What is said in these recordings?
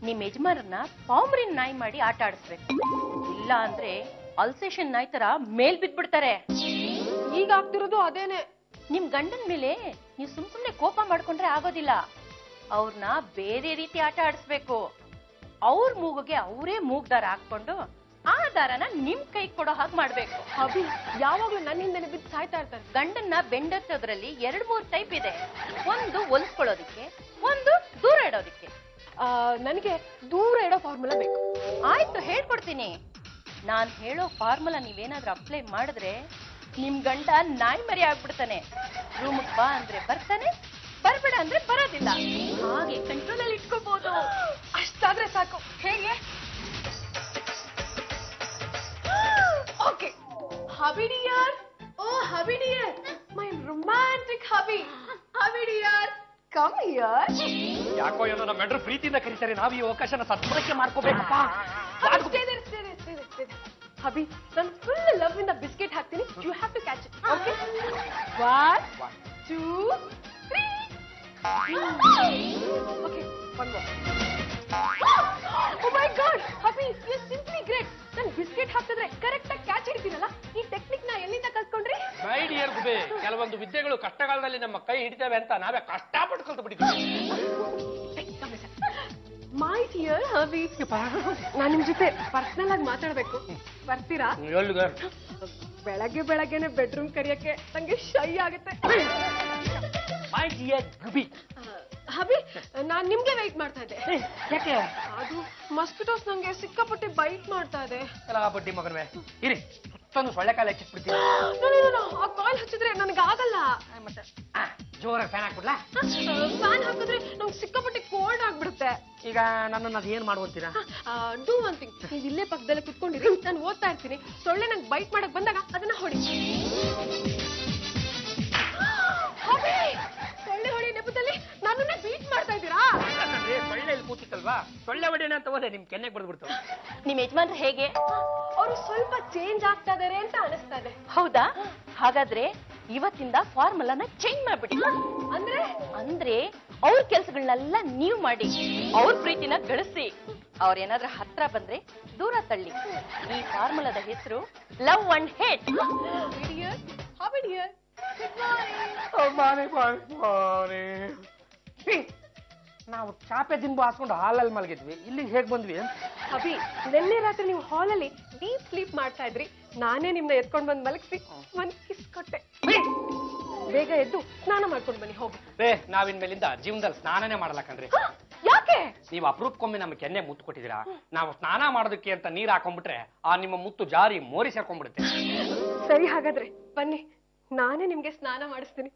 ನಿಮ್ ಯಜಮಾನರನ್ನ ಪಾಮ್ರಿನ್ ನಾಯಿ ಮಾಡಿ ಆಟ ಆಡಿಸ್ಬೇಕು ಇಲ್ಲ ಅಂದ್ರೆ ಅಲ್ಸೇಷನ್ ನಾಯಿ ತರ ಮೇಲ್ ಬಿದ್ಬಿಡ್ತಾರೆ ಈಗ ಆಗ್ತಿರೋದು ಅದೇನೆ ನಿಮ್ ಗಂಡನ್ ಮೇಲೆ ನೀವು ಸುಮ್ ಸುಮ್ನೆ ಕೋಪ ಮಾಡ್ಕೊಂಡ್ರೆ ಆಗೋದಿಲ್ಲ ಅವ್ರನ್ನ ಬೇರೆ ರೀತಿ ಆಟ ಆಡಿಸ್ಬೇಕು ಅವ್ರ ಮೂಗುಗೆ ಅವರೇ ಮೂಗ್ದಾರ ಹಾಕೊಂಡು ಆ ದಾರನ ನಿಮ್ ಕೈ ಕೊಡೋ ಹಾಗೆ ಮಾಡ್ಬೇಕು ಅಭಿ ಯಾವಾಗ್ಲೂ ನನ್ನ ಹಿಂದೆನೆ ಬಿದ್ದು ಸಾಯ್ತಾ ಇರ್ತಾರೆ ಗಂಡನ್ನ ಬೆಂಡತ್ತೋದ್ರಲ್ಲಿ ಎರಡ್ ಮೂರ್ ಟೈಪ್ ಇದೆ ಒಂದು ಹೊಲ್ಸ್ಕೊಳ್ಳೋದಿಕ್ಕೆ ಒಂದು ದೂರ ಇಡೋದಿಕ್ಕೆ ಆ, ನನಗೆ ದೂರ ಇಡೋ ಫಾರ್ಮುಲಾ ಬೇಕು ಆಯ್ತು ಹೇಳ್ಕೊಡ್ತೀನಿ ನಾನ್ ಹೇಳೋ ಫಾರ್ಮುಲಾ ನೀವೇನಾದ್ರೂ ಅಪ್ಲೈ ಮಾಡಿದ್ರೆ ನಿಮ್ ಗಂಡ ನಾಯಿ ಮರಿ ಆಗ್ಬಿಡ್ತಾನೆ ರೂಮ್ಗ್ ಬಾ ಅಂದ್ರೆ ಬರ್ತಾನೆ ಬರ್ಬೇಡ ಅಂದ್ರೆ ಬರೋದಿಲ್ಲ ಹಾಗೆ ಕಂಟ್ರೋಲ್ ಅಲ್ಲಿ ಇಟ್ಕೋಬಹುದು ಅಷ್ಟಾದ್ರೆ ಸಾಕು ಹೇಗೆ okay hubby dear oh hubby dear my romantic hubby hubby dear come here ಯಾಕೋ ಏನೋ ನಮ್ಮ ಮೆಡ್ರು ಪ್ರೀತಿಯಿಂದ ಕರೀತಾರೆ ನಾವು ಈ ಅವಕಾಶನ ಸದ್ಬಳಕೆ ಮಾಡ್ಕೋಬೇಕಪ್ಪ ಹಬಿ ನಾನು ಫುಲ್ ಲವ್ ಇಂದ ಬಿಸ್ಕೆಟ್ ಹಾಕ್ತೀನಿ you have to catch it okay one two three okay one more oh my God hubby you simply great ನಾನು ಬಿಸ್ಕೆಟ್ ಹಾಕಿದ್ರೆ ಕರೆಕ್ಟ್ ಆಗಿ ಕ್ಯಾಚ್ ಹಿಡಿತೀನಲ್ಲ ಈ ಟೆಕ್ನಿಕ್ ನಾ ಎಲ್ಲಿಂದ ಕಲ್ತ್ಕೊಂಡ್ರಿ ಮೈ ಡಿಯರ್ ಗುಬೆ ಕೆಲವೊಂದು ವಿದ್ಯೆಗಳು ಕಷ್ಟಕಾಲದಲ್ಲಿ ನಮ್ಮ ಕೈ ಹಿಡಿತವೆ ಅಂತ ನಾವೇ ಕಷ್ಟಪಟ್ಟು ಕಲ್ತು ಬಿಟ್ಟಿದ್ದೀವಿ ಮೈ ಡಿಯರ್ ಹಬಿ ನಾನು ನಿಮ್ ಜೊತೆ ಪರ್ಸನಲ್ ಆಗಿ ಮಾತಾಡ್ಬೇಕು ಬರ್ತೀರಾ ಎಲ್ಲಿಗೆ ಬೆಳಗ್ಗೆ ಬೆಳಗ್ಗೆನೆ ಬೆಡ್ರೂಮ್ ಕರಿಯಕ್ಕೆ ನಂಗೆ ಶೈ ಆಗುತ್ತೆ ಮೈ ಡಿಯರ್ ಗುಬಿ ಹಬಿ ನಾನ್ ನಿಮ್ಗೆ ವೆಯ್ಟ್ ಮಾಡ್ತಾ ಇದ್ದೆ ಯಾಕೆ ಅದು ಮಸ್ಕಿಟೋಸ್ ನಂಗೆ ಸಿಕ್ಕಾಪಟ್ಟೆ ಬೈಟ್ ಮಾಡ್ತಾ ಇದೆ ಎಲ್ಲ ಬಡ್ಡಿ ಮಗನವೇ ಇರಿ ಸುತ್ತೊಂದು ಸೊಳ್ಳೆ ಕಾಲ ಹೆಚ್ಚಿಟ್ಬಿಡ್ತೀನಿ No, no, no, no, ಆ ಕಾಲ್ ಹಚ್ಚಿದ್ರೆ ನನಗೆ ಆಗಲ್ಲ ಮತ್ತೆ ಆ, ಜೋರಾಗಿ ಫ್ಯಾನ್ ಹಾಕ್ಬಿಡ್ಲಾ ಫ್ಯಾನ್ ಹಾಕಿದ್ರೆ ನಂಗೆ ಸಿಕ್ಕಾಪಟ್ಟೆ ಕೋಲ್ಡ್ ಆಗ್ಬಿಡುತ್ತೆ ಈಗ ನನ್ನನ್ನು ಅದು ಏನ್ ಮಾಡುವಂತೀರಾ ಡೂ ಒನ್ ಥಿಂಗ್ ನೀವು ಇಲ್ಲೇ ಪಕ್ಕದಲ್ಲೇ ಕುತ್ಕೊಂಡಿರಿ ನಾನು ಓದ್ತಾ ಇರ್ತೀನಿ ಸೊಳ್ಳೆ ನಂಗೆ ಬೈಟ್ ಮಾಡಕ್ ಬಂದಾಗ ಅದನ್ನ ಹೊಡಿ ಹಬಿ, ಸೊಳ್ಳೆ ಹೊಡಿ ನೆಪದಲ್ಲಿ ನನ್ನನ್ನೇ ಬೀಟ್ ಮಾಡ್ತಾ ಇದ್ದೀರಾ ಯಾಕಂದ್ರೆ ಸೊಳ್ಳೆ ಇಲ್ಲಿ ಕೂತಿತ್ತಲ್ವಾ ಸೊಳ್ಳೆ ಹೊಡೆಯೋಣ ಅಂತ ಹೋದೆ ನಿಮ್ ಕೆನ್ನೆಗೆ ಬಡ್ದ್ಬಿಡ್ತು ನಿಮ್ ಯಜಮಾನ್ರು ಹೇಗೆ ಅವರು ಸ್ವಲ್ಪ ಚೇಂಜ್ ಆಗ್ತಾ ಇದಾರೆ ಅಂತ ಅನಿಸ್ತಾ ಇದೆ ಹೌದಾ ಹಾಗಾದ್ರೆ ಇವತ್ತಿಂದ ಫಾರ್ಮುಲಾನ ಚೇಂಜ್ ಮಾಡ್ಬಿಡಿ ಅಂದ್ರೆ ಅಂದ್ರೆ ಅವ್ರ ಕೆಲ್ಸಗಳನ್ನೆಲ್ಲ ನೀವ್ ಮಾಡಿ ಅವ್ರ ಪ್ರೀತಿನ ಗಳಿಸಿ ಅವ್ರೇನಾದ್ರೂ ಹತ್ರ ಬಂದ್ರೆ ದೂರ ತಳ್ಳಿ ಈ ಫಾರ್ಮುಲಾದ ಹೆಸರು love and hate dear hubby dear ಬಾನೆ ಬಾನೆ ಬಾನೆ ನಾವು ಚಾಪೆ ದಿಂಬು ಹಾಸ್ಕೊಂಡು ಹಾಲಲ್ಲಿ ಮಲಗಿದ್ವಿ ಇಲ್ಲಿಗೆ ಹೇಗ್ ಬಂದ್ವಿ ಅಭಿ ನಿನ್ನೆ ರಾತ್ರಿ ನೀವು ಹಾಲಲ್ಲಿ ಡೀಪ್ ಸ್ಲೀಪ್ ಮಾಡ್ತಾ ಇದ್ರಿ ನಾನೇ ನಿಮ್ನ ಎತ್ಕೊಂಡ್ ಬಂದ್ ಮಲಗಿಸಿ ಒಂದ್ ಕಿಸ್ ಕೊಟ್ಟೆ ಬೇಗ ಎದ್ದು ಸ್ನಾನ ಮಾಡ್ಕೊಂಡ್ ಬನ್ನಿ ಹೋಗಿ ರೇ ನಾವಿನ್ ಮೇಲಿಂದ ಜೀವನದಲ್ಲಿ ಸ್ನಾನನೇ ಮಾಡಲ್ಲ ಕಣ್ರಿ ಯಾಕೆ ನೀವು ಅಪರೂಪಕ್ಕೊಮ್ಮೆ ನಮ್ಮ ಕೆನ್ನೆ ಮುತ್ತು ಕೊಟ್ಟಿದ್ದೀರಾ ನಾವು ಸ್ನಾನ ಮಾಡೋದಕ್ಕೆ ಅಂತ ನೀರ್ ಹಾಕೊಂಡ್ಬಿಟ್ರೆ ಆ ನಿಮ್ಮ ಮುತ್ತು ಜಾರಿ ಮೋರಿ ಸೇರ್ಕೊಂಡ್ಬಿಡುತ್ತೆ ಸರಿ ಹಾಗಾದ್ರೆ ಬನ್ನಿ ನಾನೇ ನಿಮ್ಗೆ ಸ್ನಾನ ಮಾಡಿಸ್ತೀನಿ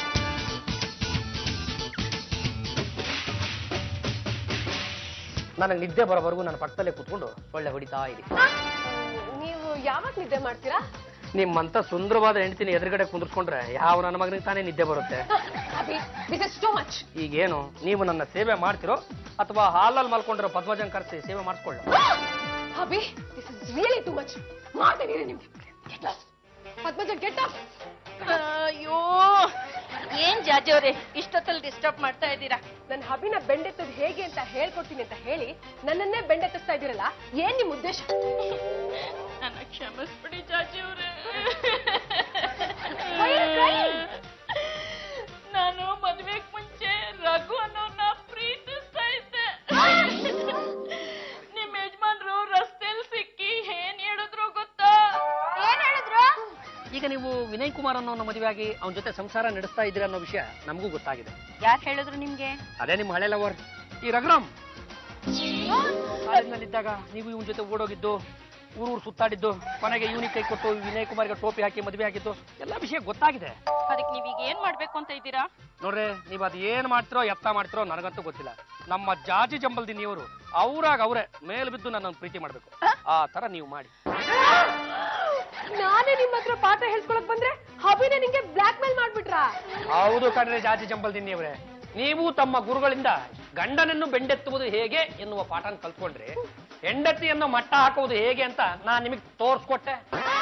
ನನಗೆ ನಿದ್ದೆ ಬರೋವರೆಗೂ ನನ್ನ ಪಕ್ಕದಲ್ಲೇ ಕೂತ್ಕೊಂಡು ಸೊಳ್ಳೆ ಹೊಡಿತಾ ಇರಿ ನೀವು ಯಾವಾಗ ನಿದ್ದೆ ಮಾಡ್ತೀರಾ ನಿಮ್ಮಂತ ಸುಂದರವಾದ ಹೆಂಡತಿನ ಎದುರುಗಡೆ ಕುಂದಿರ್ಸ್ಕೊಂಡ್ರೆ ಯಾವ ನನ್ನ ಮಗನಿಗೆ ತಾನೇ ನಿದ್ದೆ ಬರುತ್ತೆ Abhi this is too much ಈಗೇನು ನೀವು ನನ್ನ ಸೇವೆ ಮಾಡ್ತಿರೋ ಅಥವಾ ಹಾಲಲ್ಲಿ ಮಲ್ಕೊಂಡಿರೋ ಪದ್ಮಜನ್ ಕರೆಸಿ ಸೇವೆ ಮಾಡಿಸ್ಕೊಳ್ಳ Abhi this is really too much ಮಾಡ್ತೀನಿ ನಿಮ್ಗೆ Get lost. Padmaja get up ಅಯ್ಯೋ ಏನ್ ಜಾಜಿ ಅವ್ರೆ ಇಷ್ಟೊತ್ತಲ್ಲಿ ಡಿಸ್ಟರ್ಬ್ ಮಾಡ್ತಾ ಇದ್ದೀರಾ ನನ್ನ ಹಬಿನ ಬೆಂಡೆತ್ತದ್ ಹೇಗೆ ಅಂತ ಹೇಳ್ಕೊಡ್ತೀನಿ ಅಂತ ಹೇಳಿ ನನ್ನನ್ನೇ ಬೆಂಡೆತ್ತಿಸ್ತಾ ಇದ್ದೀರಲ್ಲ ಏನ್ ನಿಮ್ ಉದ್ದೇಶ ನನ್ನ ಕ್ಷಮಿಸ್ಬಿಡಿ ಜಾಜಿ ಅವ್ರೆ Why are you crying? ನಾನು ಮದ್ವೆಗ್ ಮುಂಚೆ ರಘು ಅನ್ನೋರ್ನ ಪ್ರೀತಿಸ್ತಾ ಇದ್ದೆ ನಿಮ್ ಯಜಮಾನ್ರು ರಸ್ತೆಲ್ ಸಿಕ್ಕಿ ಏನ್ ಹೇಳಿದ್ರು ಗೊತ್ತಾ ಏನ್ ಹೇಳಿದ್ರು ಈಗ ನೀವು ವಿನಯ್ ಕುಮಾರ್ ಅನ್ನೋ ಮದುವೆ ಆಗಿ ಅವನ ಜೊತೆ ಸಂಸಾರ ನಡೆಸ್ತಾ ಇದ್ದೀರಿ ಅನ್ನೋ ವಿಷಯ ನಮಗೂ ಗೊತ್ತಾಗಿದೆ ಯಾರ್ ಹೇಳಿದ್ರು ನಿಮ್ಗೆ ಅದೇ ನಿಮ್ಮ ಹಳೆ ಲವರ್ ಈ ರಘುರಾಮ್ ಕಾಲೇಜ್ನಲ್ಲಿದ್ದಾಗ ನೀವು ಇವನ್ ಜೊತೆ ಓಡೋಗಿದ್ದು ಊರೂರು ಸುತ್ತಾಡಿದ್ದು ಕೊನೆಗೆ ಇವನಿಗೆ ಕೈ ಕೊಟ್ಟು ವಿನಯ್ ಕುಮಾರ್ಗೆ ಟೋಪಿ ಹಾಕಿ ಮದುವೆ ಆಗಿದ್ದು ಎಲ್ಲ ವಿಷಯ ಗೊತ್ತಾಗಿದೆ ಅದಕ್ಕೆ ನೀವೀಗ ಏನ್ ಮಾಡ್ಬೇಕು ಅಂತ ಇದ್ದೀರಾ ನೋಡ್ರಿ ನೀವು ಅದ್ ಏನ್ ಮಾಡ್ತಿರೋ ಎತ್ತ ಮಾಡ್ತಿರೋ ನನಗಂತೂ ಗೊತ್ತಿಲ್ಲ ನಮ್ಮ ಜಾಜಿ ಜಂಬಲ್ದಿನಿಯವರು ಅವ್ರಾಗ ಅವರೇ ಮೇಲ್ ಬಿದ್ದು ನನ್ನನ್ನು ಪ್ರೀತಿ ಮಾಡ್ಬೇಕು ಆ ತರ ನೀವು ಮಾಡಿ ನಾನೇ ನಿಮ್ ಹತ್ರ ಪಾಠ ಹೇಳ್ಕೊಳಕ್ ಬಂದ್ರೆ ಹಬಿನ ನಿಂಗೆ ಬ್ಲಾಕ್ ಮೇಲ್ ಮಾಡ್ಬಿಟ್ರಾ ಹೌದು ಕಣ್ರೆ ಜಾಜಿ ಜಂಬಲ್ದಿನಿಯವರೇ ನೀವು ತಮ್ಮ ಗುರುಗಳಿಂದ ಗಂಡನನ್ನು ಬೆಂಡೆತ್ತುವುದು ಹೇಗೆ ಎನ್ನುವ ಪಾಠನ ಕಲ್ತ್ಕೊಂಡ್ರಿ ಹೆಂಡತಿಯನ್ನು ಮಟ್ಟ ಹಾಕುವುದು ಹೇಗೆ ಅಂತ ನಾನ್ ನಿಮಗೆ ತೋರ್ಸ್ಕೊಟ್ಟೆ